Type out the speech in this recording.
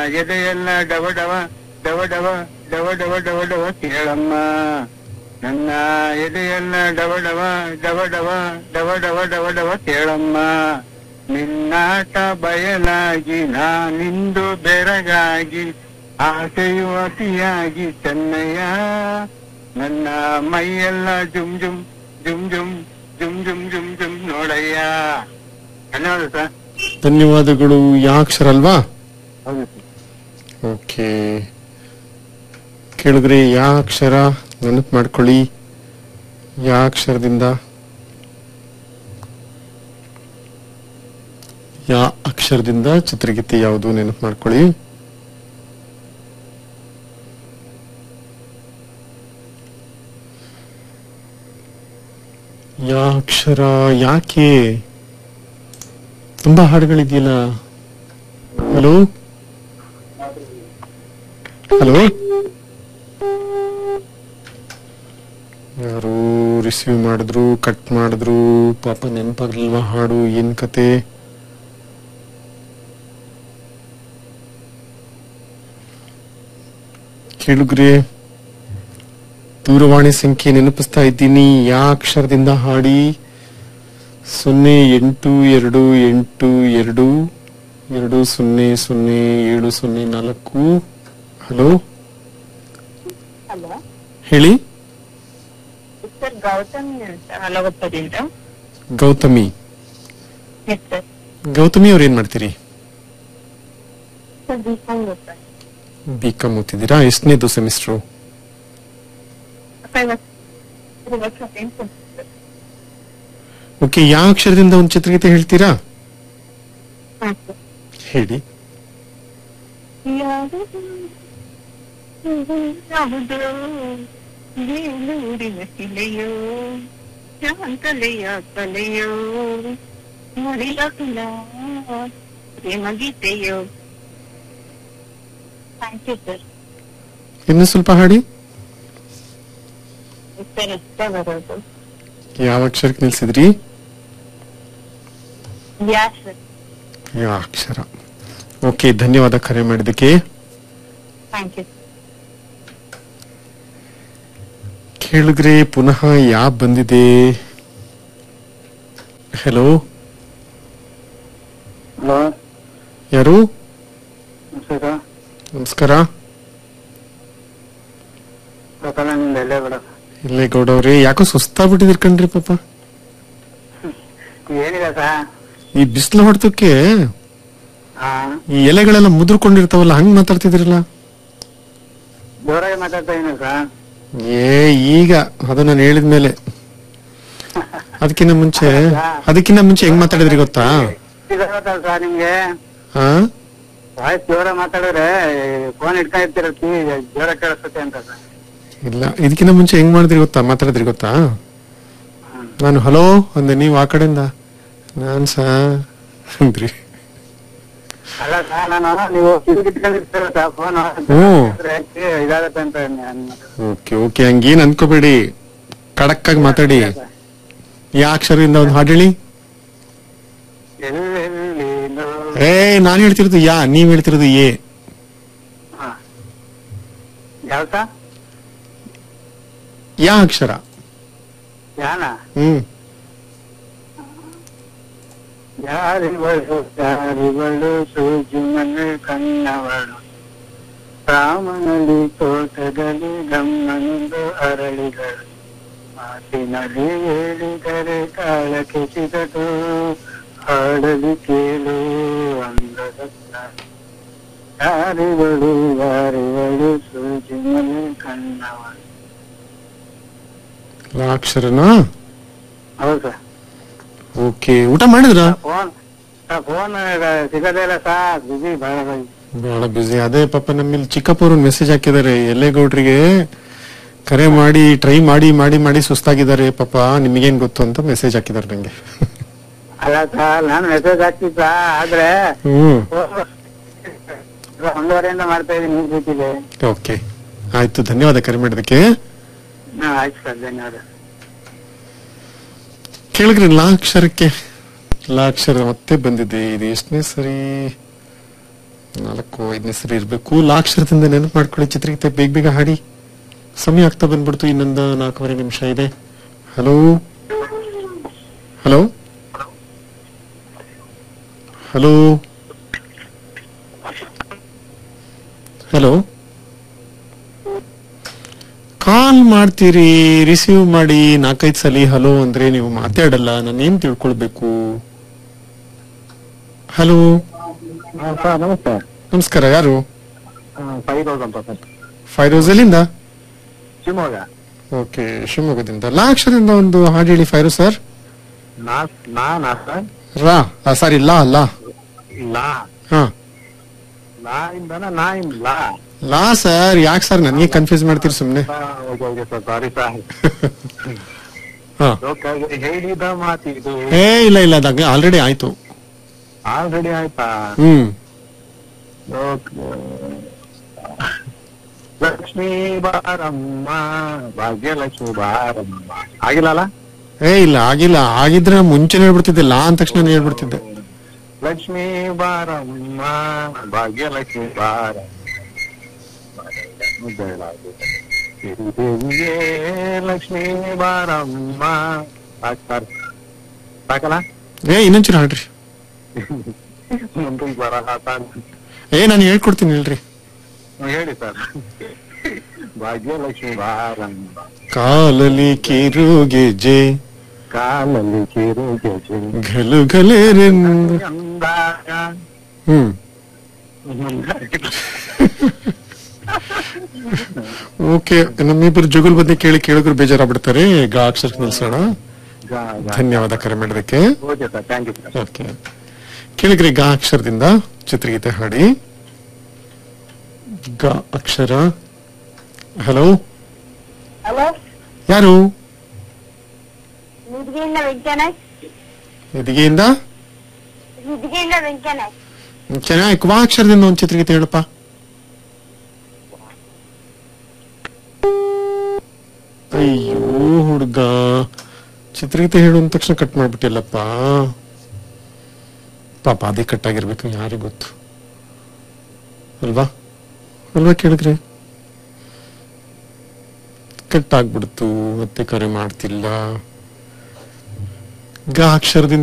ಎದೆಯೆಲ್ಲ ಡವ ಡವ ಡವ ಡವ ಡವ ಡವ ಡವ ಡವ ಕೇಳಮ್ಮ ನನ್ನ ಎದೆಯೆಲ್ಲ ಡವ ಡವ ಡವ ಡವ ಡವ ಡವ ಡವ ಡವ ಕೇಳಮ್ಮ ನಿನ್ನಾಟ ಬಯಲಾಗಿ ನಾನಿಂದು ಬೆರಗಾಗಿ ಆಸೆಯು ಅತಿಯಾಗಿ ಚೆನ್ನಯ್ಯ ನನ್ನ ಮೈಯೆಲ್ಲ ಜುಮ್ ಜುಮ್ ಜುಮ್ ಜುಮ್ ಜುಮ್ ಜುಮ್ ಜುಮ್ ಜುಮ್ ನೋಡಯ್ಯ ಧನ್ಯವಾದ ಸರ್ ಧನ್ಯವಾದಗಳು ಯಾ ಅಕ್ಷರ ಅಲ್ವಾ ಹೌದು ಸರ್ ಓಕೆ ಕೇಳಿದ್ರೆ ಯಾ ಅಕ್ಷರ ನೆನಪು ಮಾಡ್ಕೊಳ್ಳಿ ಯಾ ಅಕ್ಷರದಿಂದ ಯಾ ಅಕ್ಷರದಿಂದ ಚಿತ್ರಗೀತೆ ಯಾವುದು ನೆನಪು ಮಾಡ್ಕೊಳ್ಳಿ ಯಾ ಅಕ್ಷರ ಯಾಕೆ ತುಂಬಾ ಹಾಡುಗಳಿದೆಯಲ್ಲ ಹಲೋ ಹಲೋ ಯಾರು ರಿಸೀವ್ ಮಾಡಿದ್ರು ಕಟ್ ಮಾಡಿದ್ರು ಪಾಪ ನೆನಪಾಗ್ಲಿಲ್ವಾ ಹಾಡು ಏನ್ ಕತೆ ಕೇಳುಗ್ರೆ ದೂರವಾಣಿ ಸಂಖ್ಯೆ ನೆನಪಿಸ್ತಾ ಇದ್ದೀನಿ ಯಾ ಅಕ್ಷರದಿಂದ ಹಾಡಿ ಸೊನ್ನೆ ಎಂಟು ಎರಡು ಎಂಟು ಎರಡು ಎರಡು ಸೊನ್ನೆ ಸೊನ್ನೆ ಏಳು ಸೊನ್ನೆ ನಾಲ್ಕು ಹಲೋ ಹಲೋ ಹೇಳಿ ಸರ್ ಗೌತಮಿ ಅಂತ ಹಲವತ್ತದಿಂದ ಗೌತಮಿ ಎಸ್ ಸರ್ ಗೌತಮಿ ಅವ್ರು ಏನ್ ಮಾಡ್ತೀರಿ ಸರ್ ಬಿಕಾಮ್ ಗೊತ್ತಾ ಬಿ ಕಾಮ್ ಓದ್ತಿದ್ದೀರಾ ಎಷ್ಟನೇದು ಸೆಮಿಸ್ಟ್ರು ಓಕೆ ಯಾವ ಅಕ್ಷರದಿಂದ ಒಂದು ಚಿತ್ರಗೀತೆ ಹೇಳ್ತೀರಾ ಹೇಳಿ ಯಾವುದು ಯಾವುದೋ ಬೇಲೂರಿನ ಶಿಲೆಯೋ ಶಾಂತಲೆಯ ಕಲೆಯೋ ಮರಿಲಕುಲ ಪ್ರೇಮ ಗೀತೆಯೋ ಥ್ಯಾಂಕ್ ಯು ಸರ್ ಇನ್ನು ಸ್ವಲ್ಪ ಹಾಡಿ ಸರ್ ಇಷ್ಟ ಬರೋದು ಯಾವ ಅಕ್ಷರಕ್ಕೆ ನಿಲ್ಸಿದ್ರಿ ಯಾ ಸರ್ ಯಾವ ಅಕ್ಷರ ಓಕೆ ಧನ್ಯವಾದ ಕರೆ ಮಾಡಿದ್ದಕ್ಕೆ ಥ್ಯಾಂಕ್ ಯು ಕೇಳಿದ್ರೆ ಪುನಃ ಯಾ ಬಂದಿದೆ ಹಲೋ ಹಲೋ ಯಾರು ನಮಸ್ಕಾರ ನಮಸ್ಕಾರ ಪ್ರಕಾಶನಿಂದ ಎಲ್ಲೇ ಬೇಡ ಇಲ್ಲೇ ಗೌಡವ್ರಿ ಯಾಕೋ ಸುಸ್ತಾಗ್ಬಿಟ್ಟಿದಿರ್ ಕಣ್ರಿ ಪಾಪ ಏನಿಲ್ಲ ಸರ್ ಈ ಬಿಸಿಲು ಹೊಡೆದಕ್ಕೆ ಹಾ ಈ ಎಲೆಗಳೆಲ್ಲ ಮುದ್ರಕೊಂಡಿರ್ತಾವಲ್ಲ ಹಂಗ್ ಮಾತಾಡ್ತಿದ್ರಲ್ಲ ಜೋರಾಗಿ ಮಾತಾಡ್ತಾ ಇದೀನಿ ಸರ್ ಏ ಈಗ ಅದು ನಾನು ಹೇಳಿದ್ಮೇಲೆ ಅದಕ್ಕಿಂತ ಮುಂಚೆ ಅದಕ್ಕಿಂತ ಮುಂಚೆ ಹೆಂಗ್ ಮಾತಾಡಿದ್ರಿ ಗೊತ್ತಾ ಇದು ಗೊತ್ತಲ್ಲ ಸರ್ ನಿಮ್ಗೆ ಹಾ ವಾಯ್ಸ್ ಜೋರ ಮಾತಾಡಿದ್ರೆ ಫೋನ್ ಇಟ್ಕೊಂಡಿರ್ತೀರ ಜೋರ ಕೇಳಿಸುತ್ತೆ ಅಂತ ಸರ್ ಇಲ್ಲ ಇದಕ್ಕಿಂತ ಮುಂಚೆ ಹೆಂಗ್ ಮಾಡಿದ್ರಿ ಗೊತ್ತಾ ಮಾತಾಡಿದ್ರಿ ಗೊತ್ತಾ ನಾನು ಹಲೋ ಅಂದೆ ನೀವು ಆ ಕಡೆಯಿಂದ ನಾನ್ ಸಾ ಅಂದ್ರಿ ಅಲ್ಲ ಸರ್ ನಾನು ನೀವು ಇಟ್ಕೊಂಡಿರ್ತೀರ ಸರ್ ಫೋನ್ ಹ್ಮ್. ಇದಾಗತ್ತೆ ಅಂತ ನಾನು- ಓಕೆ ಓಕೆ ಹಂಗೇನ್ ಅನ್ಕೋಬೇಡಿ ಖಡಕ್ ಆಗಿ ಮಾತಾಡಿ ಯಾ ಅಕ್ಷರದಿಂದ ಒಂದು ಹಾಡು ಹೇಳಿ ಎಲ್ಲೆಲ್ಲಿ ನೋ- ಏ ನಾನ್ ಹೇಳ್ತಿರೋದು ಯಾ ನೀವ್ ಹೇಳ್ತಿರೋದು ಏ ಹಾ. ಯಾವ ಸರ್ ಯಾ ಅಕ್ಷರ ಯಾನ ಹ್ಮ್ ಯಾರಿವಳು ಯಾರಿವಳು ಸೂಜಿಮನೆ ಕಣ್ಣವಳು ರಾಮನಲ್ಲಿ ತೋಟದಲ್ಲಿ ಗಮ್ಮನೊಂದು ಅರಳಿಗಳು ಮಾತಿನಲ್ಲಿ ಹೇಳಿದರೆ ಕಾಳ ಕೆಸಿದದು ಹಾಡಲಿ ಕೇಳು ಅಂದದ ಯಾರಿವಳು ಯಾರಿವಳು ಸೂಜಿಮನೆ ಕಣ್ಣವಳು ಲಾ ಅಕ್ಷರನಾ ಹೌದು ಸರ್ ಓಕೆ ಊಟ ಮಾಡಿದ್ರ ಫೋನ್ ಫೋನ್ ಸಿಗದೇ ಇಲ್ಲ ಸರ್ ಬಿಸಿ ಬಹಳ ಬಹಳ ಬಿಸಿ ಅದೇ ಪಾಪ ನಮ್ಮಲ್ಲಿ ಚಿಕ್ಕಪ್ಪವ್ರು ಮೆಸೇಜ್ ಹಾಕಿದ್ದಾರೆ ಎಲ್ಲೇಗೌಡ್ರಿಗೆ ಕರೆ ಮಾಡಿ ಟ್ರೈ ಮಾಡಿ ಮಾಡಿ ಮಾಡಿ ಸುಸ್ತಾಗಿದ್ದಾರೆ ಪಾಪ ನಿಮಗೇನ್ ಗೊತ್ತು ಅಂತ ಮೆಸೇಜ್ ಹಾಕಿದ್ದಾರೆ ನಂಗೆ ಅಲ್ಲ ಸರ್ ನಾನು ಮೆಸೇಜ್ ಹಾಕ್ತಿದ್ದ ಆದ್ರೆ ಹ್ಮ್ ಒಂದೂವರೆಯಿಂದ ಮಾಡ್ತಾ ಇದ್ದೀನಿ ನಿಮ್ ಜೊತೆಗೆ ಓಕೆ ಆಯ್ತು ಧನ್ಯವಾದ ಕರೆ ಮಾಡಿದಕ್ಕೆ ಹಾ ಆಯ್ತು ಸರ್ ಧನ್ಯವಾದ ಕೇಳಿದ್ರಿ ಲಾ ಅಕ್ಷರಕ್ಕೆ ಲಾ ಅಕ್ಷರ ಮತ್ತೆ ಬಂದಿದೆ ಇದು ಎಷ್ಟನೇ ಸರಿ ನಾಲ್ಕು ಐದನೇ ಸರಿ ಇರ್ಬೇಕು ಲಾಕ್ಷರದಿಂದ ನೆನಪು ಮಾಡ್ಕೊಳ್ಳಿ ಚಿತ್ರಗೀತೆ ಬೇಗ ಬೇಗ ಹಾಡಿ ಸಮಯ ಆಗ್ತಾ ಬಂದ್ಬಿಡ್ತು ಇನ್ನೊಂದು ನಾಲ್ಕೂವರೆ ನಿಮಿಷ ಇದೆ hello hello hello hello call ಮಾಡ್ತೀರಿ ರಿಸೀವ್ ಮಾಡಿ ನಾಲ್ಕೈದು ಸಲ ಹಲೋ ಅಂದ್ರೆ ನೀವು ಮಾತಾಡಲ್ಲ ನಾನು ಏನ್ ತಿಳ್ಕೊಳ್ಬೇಕು ಹಲೋ ಸರ್ ನಮಸ್ತೆ ನಮಸ್ಕಾರ ಯಾರು ಫೈರೋಸ್ ಅಂತ ಸರ್ ಫೈರೋಸ್ ಎಲ್ಲಿಂದ ಶಿವಮೊಗ್ಗ ಓಕೆ ಶಿವಮೊಗ್ಗದಿಂದ ಲಾ ಅಕ್ಷರದಿಂದ ಒಂದು ಹಾಡು ಹೇಳಿ ಫೈರೋಸ್ ಸರ್ ನಾ ನಾನಾ ಸರ್ ರಾ ಸಾರಿ ಲಾ ಲಾ ಲಾ ಹಾ ಲಾ ಇಂದನ ನಾ ಇಂದ ಲಾ ಲಾ ಸರ್ ಯಾಕೆ ಸರ್ ನನಗೆ ಕನ್ಫ್ಯೂಸ್ ಮಾಡ್ತೀರಿ ಸುಮ್ನೆ okay okay sir sorry sir ಹಾ ಲೋಕಗೆ ಹೇಳಿದ ಮಾತಿದು ಏ ಇಲ್ಲ ಇಲ್ಲ ಅದಾಗ ಆಲ್ರೆಡಿ ಆಯ್ತು ಆಲ್ರೆಡಿ ಆಯ್ತಾ ಹ್ಮ್ ಓಕೆ ಲಕ್ಷ್ಮೀ ಬಾರಮ್ಮ ಭಾಗ್ಯಲಕ್ಷ್ಮಿ ಬಾರಮ್ಮ ಆಗಿಲ್ಲಲ್ಲ ಏ ಇಲ್ಲ ಆಗಿಲ್ಲ ಆಗಿದ್ರೆ ಮುಂಚೆನೆ ಹೇಳ್ಬಿಡ್ತಿದ್ದೆ ಲಾ ಅಂದ ತಕ್ಷಣ ಹೇಳ್ಬಿಡ್ತಿದ್ದೆ ಲಕ್ಷ್ಮೀ ಬಾರಮ್ಮ ಭಾಗ್ಯಲಕ್ಷ್ಮಿ ಬಾರಮ್ಮ ಸಿರಿದೇವಿಗೆ ಲಕ್ಷ್ಮೀ ಬಾರಮ್ಮ ಸಾಕ್ ಸರ್ ಸಾಕಲ್ಲ ಏ ಇನ್ನೊಂಚೂರು ಹಾಡ್ರಿ ಮುಂದಕ್ಕೆ ಬರಲ್ಲ ಸರ್ ಏ ನಾನು ಹೇಳ್ಕೊಡ್ತೀನಿ ಹೇಳ್ರಿ ಹೇಳಿ ಸರ್ ಭಾಗ್ಯಲಕ್ಷ್ಮಿ ಬಾರಮ್ಮ ಕಾಲಲಿ ಕಿರು ಗೆಜೆ ಕಾಲಲ್ಲಿ ಕಿರು ಗೆಜೆ ಘಲು ಘಲೇರೆಂದು ಅಂದಾಗ ಹ್ಮ್ ಓಕೆ ನಮ್ಮಿಬ್ಬರು ಜುಗುಲ್ ಬದ್ದೆ ಕೇಳಿ ಕೇಳಿದ್ರು ಬೇಜಾರಾಗ್ಬಿಡ್ತಾರೆ ಈಗ ಅಕ್ಷರ ನಿಲ್ಸೋಣ ಧನ್ಯವಾದ ಕರೆ ಮಾಡೋದಕ್ಕೆ okay sir thank you sir okay ಕೇಳಿದ್ರಿ ಗ ಅಕ್ಷರದಿಂದ ಚಿತ್ರಗೀತೆ ಹಾಡಿ ಗ ಅಕ್ಷರ ಹಲೋ ಹಲೋ ಯಾರು ನಿದ್ಗೆಯಿಂದ ವೆಂಕಟೇಶ್ ಎದಿಗೆಯಿಂದ ನಿದ್ಗೆಯಿಂದ ವೆಂಕಟೇಶ್ ಚೆನ್ನಾಗಿ ವಾ ಅಕ್ಷರದಿಂದ ಒಂದು ಚಿತ್ರಗೀತೆ ಹೇಳಪ್ಪ ಅಯ್ಯೋ ಹುಡುಗ ಚಿತ್ರಗೀತೆ ಹೇಳು ಅಂದ ತಕ್ಷಣ ಕಟ್ ಮಾಡ್ಬಿಟ್ಟಿಲ್ಲಪ್ಪ ಪಾಪ ಅದೇ ಕಟ್ ಆಗಿರ್ಬೇಕು ಯಾರಿಗ್ ಗೊತ್ತು ಅಲ್ವಾ ಅಲ್ವಾ ಕೇಳಿದ್ರಿ ಕಟ್ ಆಗ್ಬಿಡ್ತು ಮತ್ತೆ ಕರೆ ಮಾಡ್ತಿಲ್ಲ ಗ ಅಕ್ಷರದಿಂದ